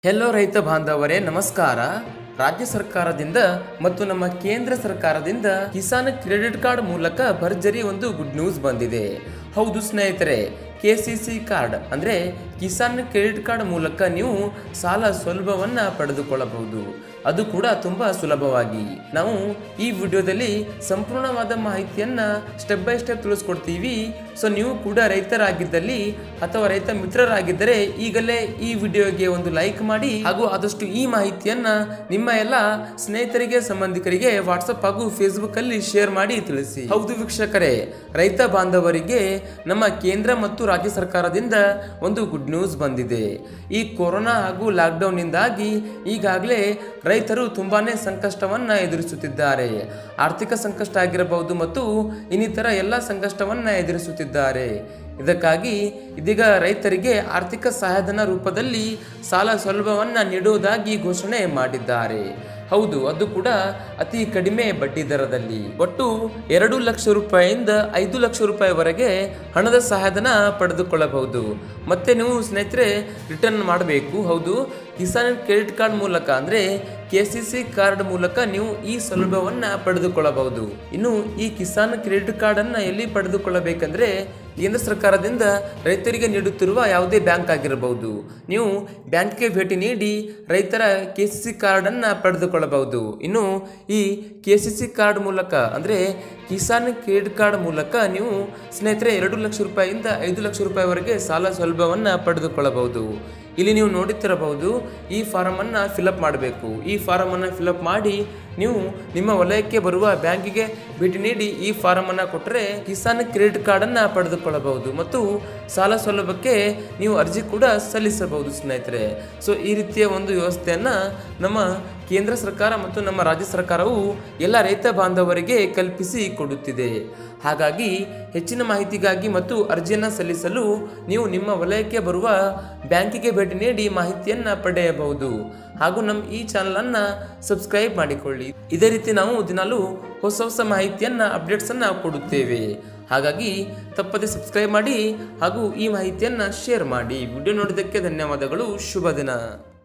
hello ರೈತ ಬಾಂಧವರೇ ನಮಸ್ಕಾರ ರಾಜ್ಯ ಸರ್ಕಾರದಿಂದ ಮತ್ತು ನಮ್ಮ ಕೇಂದ್ರ ಸರ್ಕಾರದಿಂದ ಕಿಸಾನ್ ಕ್ರೆಡಿಟ್ ಕಾರ್ಡ್ ಮೂಲಕ ಭರ್ಜರಿ ಒಂದು ಗುಡ್ ನ್ಯೂಸ್ ಬಂದಿದೆ ಹೌದು ಸ್ನೇಹಿತರೆ ಕೆ ಸಿ ಸಿ ಕಾರ್ಡ್ ಅಂದರೆ ಕಿಸಾನ್ ಕ್ರೆಡಿಟ್ ಕಾರ್ಡ್ ಮೂಲಕ ನೀವು ಸಾಲ ಸುಲಭವನ್ನು ಪಡೆದುಕೊಳ್ಳಬಹುದು ಅದು ಕೂಡ ತುಂಬ ಸುಲಭವಾಗಿ ನಾವು ಈ ವಿಡಿಯೋದಲ್ಲಿ ಸಂಪೂರ್ಣವಾದ ಮಾಹಿತಿಯನ್ನ ಸ್ಟೆಪ್ ಬೈ ಸ್ಟೆಪ್ ತಿಳಿಸ್ಕೊಡ್ತೀವಿ ಸೊ ನೀವು ಕೂಡ ರೈತರಾಗಿದ್ದಲ್ಲಿ ಅಥವಾ ರೈತ ಮಿತ್ರರಾಗಿದ್ದರೆ ಈಗಲೇ ಈ ವಿಡಿಯೋಗೆ ಒಂದು ಲೈಕ್ ಮಾಡಿ ಹಾಗೂ ಆದಷ್ಟು ಈ ಮಾಹಿತಿಯನ್ನ ನಿಮ್ಮ ಎಲ್ಲ ಸ್ನೇಹಿತರಿಗೆ ಸಂಬಂಧಿಕರಿಗೆ ವಾಟ್ಸಪ್ ಹಾಗೂ ಫೇಸ್ಬುಕ್ ಅಲ್ಲಿ ಶೇರ್ ಮಾಡಿ ತಿಳಿಸಿ ಹೌದು ವೀಕ್ಷಕರೇ ರೈತ ಬಾಂಧವರಿಗೆ ನಮ್ಮ ಕೇಂದ್ರ ಮತ್ತು ರಾಜ್ಯ ಸರ್ಕಾರದಿಂದ ಒಂದು ಗುಡ್ ನ್ಯೂಸ್ ಬಂದಿದೆ ಈ ಕೊರೋನಾ ಹಾಗೂ ಲಾಕ್ಡೌನ್ ನಿಂದಾಗಿ ಈಗಾಗಲೇ ರೈತರು ತುಂಬಾನೇ ಸಂಕಷ್ಟವನ್ನ ಎದುರಿಸುತ್ತಿದ್ದಾರೆ ಆರ್ಥಿಕ ಸಂಕಷ್ಟ ಆಗಿರಬಹುದು ಮತ್ತು ಇನ್ನಿತರ ಎಲ್ಲ ಸಂಕಷ್ಟವನ್ನ ಎದುರಿಸುತ್ತಿದ್ದಾರೆ ಇದಕ್ಕಾಗಿ ಇದೀಗ ರೈತರಿಗೆ ಆರ್ಥಿಕ ಸಹಾಯಧನ ರೂಪದಲ್ಲಿ ಸಾಲ ಸೌಲಭ್ಯವನ್ನ ನೀಡುವುದಾಗಿ ಘೋಷಣೆ ಮಾಡಿದ್ದಾರೆ ಹೌದು ಅದು ಕೂಡ ಅತಿ ಕಡಿಮೆ ಬಡ್ಡಿ ದರದಲ್ಲಿ ಒಟ್ಟು ಎರಡು ಲಕ್ಷ ರೂಪಾಯಿಯಿಂದ ಐದು ಲಕ್ಷ ರೂಪಾಯಿವರೆಗೆ ಹಣದ ಸಹಾಯಧನ ಪಡೆದುಕೊಳ್ಳಬಹುದು ಮತ್ತೆ ನೀವು ಸ್ನೇಹಿತರೆ ರಿಟರ್ನ್ ಮಾಡಬೇಕು ಹೌದು ಕಿಸಾನ್ ಕ್ರೆಡಿಟ್ ಕಾರ್ಡ್ ಮೂಲಕ ಅಂದರೆ ಕೆ ಸಿ ಸಿ ಕಾರ್ಡ್ ಮೂಲಕ ನೀವು ಈ ಸೌಲಭ್ಯವನ್ನು ಪಡೆದುಕೊಳ್ಳಬಹುದು ಇನ್ನು ಈ ಕಿಸಾನ್ ಕ್ರೆಡಿಟ್ ಕಾರ್ಡನ್ನು ಎಲ್ಲಿ ಪಡೆದುಕೊಳ್ಳಬೇಕಂದ್ರೆ ಕೇಂದ್ರ ಸರ್ಕಾರದಿಂದ ರೈತರಿಗೆ ನೀಡುತ್ತಿರುವ ಯಾವುದೇ ಬ್ಯಾಂಕ್ ಆಗಿರಬಹುದು ನೀವು ಬ್ಯಾಂಕ್ಗೆ ಭೇಟಿ ನೀಡಿ ರೈತರ ಕೆ ಸಿ ಸಿ ಕಾರ್ಡನ್ನು ಪಡೆದುಕೊಳ್ಳಬಹುದು ಇನ್ನು ಈ ಕೆ ಸಿ ಸಿ ಕಾರ್ಡ್ ಮೂಲಕ ಅಂದರೆ ಕಿಸಾನ್ ಕ್ರೆಡಿಟ್ ಕಾರ್ಡ್ ಮೂಲಕ ನೀವು ಸ್ನೇಹಿತರೆ ಎರಡು ಲಕ್ಷ ರೂಪಾಯಿಯಿಂದ ಐದು ಲಕ್ಷ ರೂಪಾಯಿವರೆಗೆ ಸಾಲ ಸೌಲಭ್ಯವನ್ನು ಪಡೆದುಕೊಳ್ಳಬಹುದು ಇಲ್ಲಿ ನೀವು ನೋಡುತ್ತಿರಬಹುದು ಈ ಫಾರಮನ್ನು ಫಿಲಪ್ ಮಾಡಬೇಕು ಈ ಫಾರಮನ್ನು ಫಿಲಪ್ ಮಾಡಿ ನೀವು ನಿಮ್ಮ ವಲಯಕ್ಕೆ ಬರುವ ಬ್ಯಾಂಕಿಗೆ ಭೇಟಿ ನೀಡಿ ಈ ಫಾರಮನ್ನು ಕೊಟ್ಟರೆ ಕಿಸಾನ್ ಕ್ರೆಡಿಟ್ ಕಾರ್ಡನ್ನು ಪಡೆದುಕೊಳ್ಳಬಹುದು ಮತ್ತು ಸಾಲ ಸೌಲಭ್ಯಕ್ಕೆ ನೀವು ಅರ್ಜಿ ಕೂಡ ಸಲ್ಲಿಸಬಹುದು ಸ್ನೇಹಿತರೆ ಸೊ ಈ ರೀತಿಯ ಒಂದು ವ್ಯವಸ್ಥೆಯನ್ನು ನಮ್ಮ ಕೇಂದ್ರ ಸರ್ಕಾರ ಮತ್ತು ನಮ್ಮ ರಾಜ್ಯ ಸರ್ಕಾರವು ಎಲ್ಲ ರೈತ ಬಾಂಧವರಿಗೆ ಕಲ್ಪಿಸಿ ಕೊಡುತ್ತಿದೆ ಹಾಗಾಗಿ ಹೆಚ್ಚಿನ ಮಾಹಿತಿಗಾಗಿ ಮತ್ತು ಅರ್ಜಿಯನ್ನು ಸಲ್ಲಿಸಲು ನೀವು ನಿಮ್ಮ ವಲಯಕ್ಕೆ ಬರುವ ಬ್ಯಾಂಕಿಗೆ ಭೇಟಿ ನೀಡಿ ಮಾಹಿತಿಯನ್ನು ಪಡೆಯಬಹುದು ಹಾಗೂ ನಮ್ಮ ಈ ಚಾನಲನ್ನು ಸಬ್ಸ್ಕ್ರೈಬ್ ಮಾಡಿಕೊಳ್ಳಿ ಇದೇ ರೀತಿ ನಾವು ದಿನಾಲೂ ಹೊಸ ಹೊಸ ಮಾಹಿತಿಯನ್ನು ಅಪ್ಡೇಟ್ಸನ್ನು ಕೊಡುತ್ತೇವೆ ಹಾಗಾಗಿ ತಪ್ಪದೆ ಸಬ್ಸ್ಕ್ರೈಬ್ ಮಾಡಿ ಹಾಗೂ ಈ ಮಾಹಿತಿಯನ್ನು ಶೇರ್ ಮಾಡಿ ವಿಡಿಯೋ ನೋಡಿದ್ದಕ್ಕೆ ಧನ್ಯವಾದಗಳು ಶುಭ ದಿನ